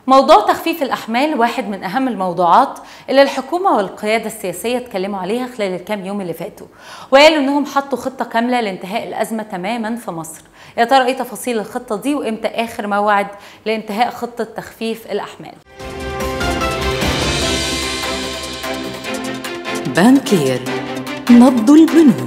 موضوع تخفيف الأحمال واحد من أهم الموضوعات اللي الحكومة والقيادة السياسية اتكلموا عليها خلال الكام يوم اللي فاتوا وقالوا إنهم حطوا خطة كاملة لانتهاء الأزمة تماما في مصر يا ترى إيه تفاصيل الخطة دي وإمتى آخر موعد لانتهاء خطة تخفيف الأحمال بانكير نبض البنوك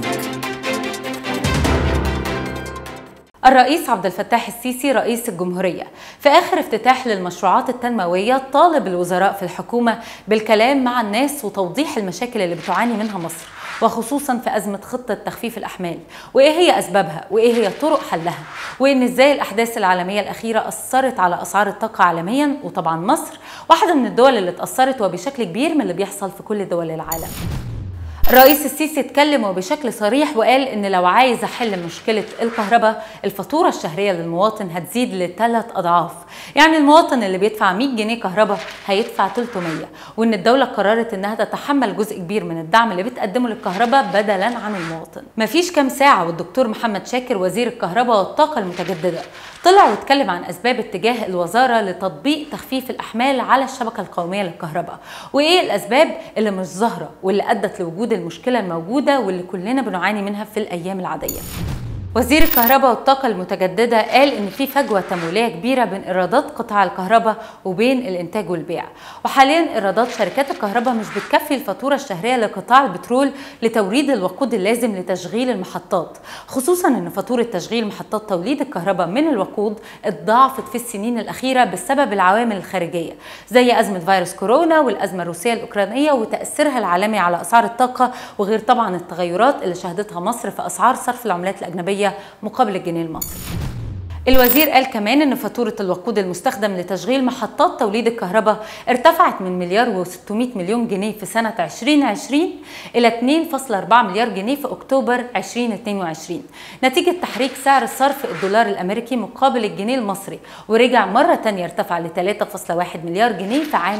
الرئيس عبد الفتاح السيسي رئيس الجمهورية في آخر افتتاح للمشروعات التنموية طالب الوزراء في الحكومة بالكلام مع الناس وتوضيح المشاكل اللي بتعاني منها مصر وخصوصا في أزمة خطة تخفيف الأحمال وإيه هي أسبابها وإيه هي طرق حلها وإن إزاي الأحداث العالمية الأخيرة أثرت على أسعار الطاقة عالميا وطبعا مصر واحدة من الدول اللي اتأثرت وبشكل كبير من اللي بيحصل في كل دول العالم الرئيس السيسي اتكلم وبشكل صريح وقال ان لو عايز احل مشكله الكهرباء الفاتوره الشهريه للمواطن هتزيد لثلاث اضعاف يعني المواطن اللي بيدفع 100 جنيه كهرباء هيدفع 300 وان الدوله قررت انها تتحمل جزء كبير من الدعم اللي بتقدمه للكهرباء بدلا عن المواطن مفيش كام ساعه والدكتور محمد شاكر وزير الكهرباء والطاقه المتجدده طلع واتكلم عن اسباب اتجاه الوزاره لتطبيق تخفيف الاحمال على الشبكه القوميه للكهرباء وايه الاسباب اللي مش ظاهره واللي ادت لوجود المشكله الموجوده واللي كلنا بنعاني منها في الايام العاديه وزير الكهرباء والطاقة المتجددة قال إن في فجوة تمويلية كبيرة بين إيرادات قطاع الكهرباء وبين الإنتاج والبيع، وحاليا إيرادات شركات الكهرباء مش بتكفي الفاتورة الشهرية لقطاع البترول لتوريد الوقود اللازم لتشغيل المحطات، خصوصا إن فاتورة تشغيل محطات توليد الكهرباء من الوقود اتضاعفت في السنين الأخيرة بسبب العوامل الخارجية، زي أزمة فيروس كورونا والأزمة الروسية الأوكرانية وتأثيرها العالمي على أسعار الطاقة وغير طبعا التغيرات اللي شهدتها مصر في أسعار صرف العملات الأجنبية مقابل الجنيه المصري الوزير قال كمان ان فاتوره الوقود المستخدم لتشغيل محطات توليد الكهرباء ارتفعت من مليار و600 مليون جنيه في سنه 2020 الى 2.4 مليار جنيه في اكتوبر 2022 نتيجه تحريك سعر صرف الدولار الامريكي مقابل الجنيه المصري ورجع مره ثانيه ارتفع ل 3.1 مليار جنيه في عام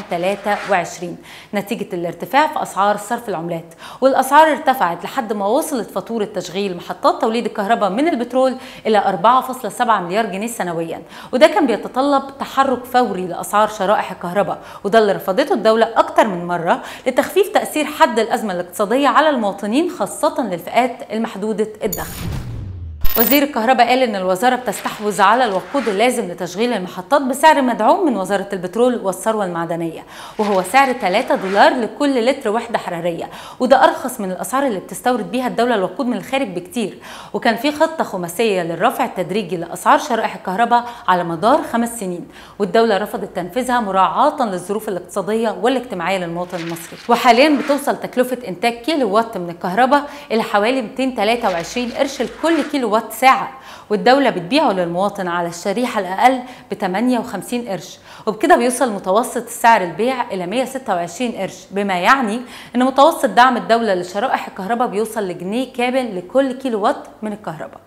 23 نتيجه الارتفاع في اسعار صرف العملات والاسعار ارتفعت لحد ما وصلت فاتوره تشغيل محطات توليد الكهرباء من البترول الى 4.7 مليار مليار جنيه سنويا وده كان بيتطلب تحرك فوري لاسعار شرائح الكهرباء وده اللي رفضته الدوله اكتر من مره لتخفيف تاثير حد الازمه الاقتصاديه على المواطنين خاصه للفئات المحدوده الدخل وزير الكهرباء قال ان الوزاره بتستحوذ على الوقود اللازم لتشغيل المحطات بسعر مدعوم من وزاره البترول والثروه المعدنيه وهو سعر 3 دولار لكل لتر وحده حراريه وده ارخص من الاسعار اللي بتستورد بيها الدوله الوقود من الخارج بكتير وكان في خطه خماسيه للرفع التدريجي لاسعار شرائح الكهرباء على مدار خمس سنين والدوله رفضت تنفيذها مراعاه للظروف الاقتصاديه والاجتماعيه للمواطن المصري وحاليا بتوصل تكلفه انتاج كيلو وات من الكهرباء الى حوالي 223 قرش لكل كيلو وات ساعة والدولة بتبيعه للمواطن على الشريحة الأقل ب 58 قرش وبكده بيوصل متوسط سعر البيع إلى 126 قرش بما يعني أن متوسط دعم الدولة لشرائح الكهرباء بيوصل لجنيه كامل لكل كيلو وات من الكهرباء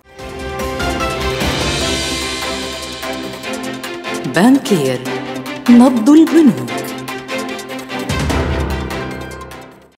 بانكير نبض البنوك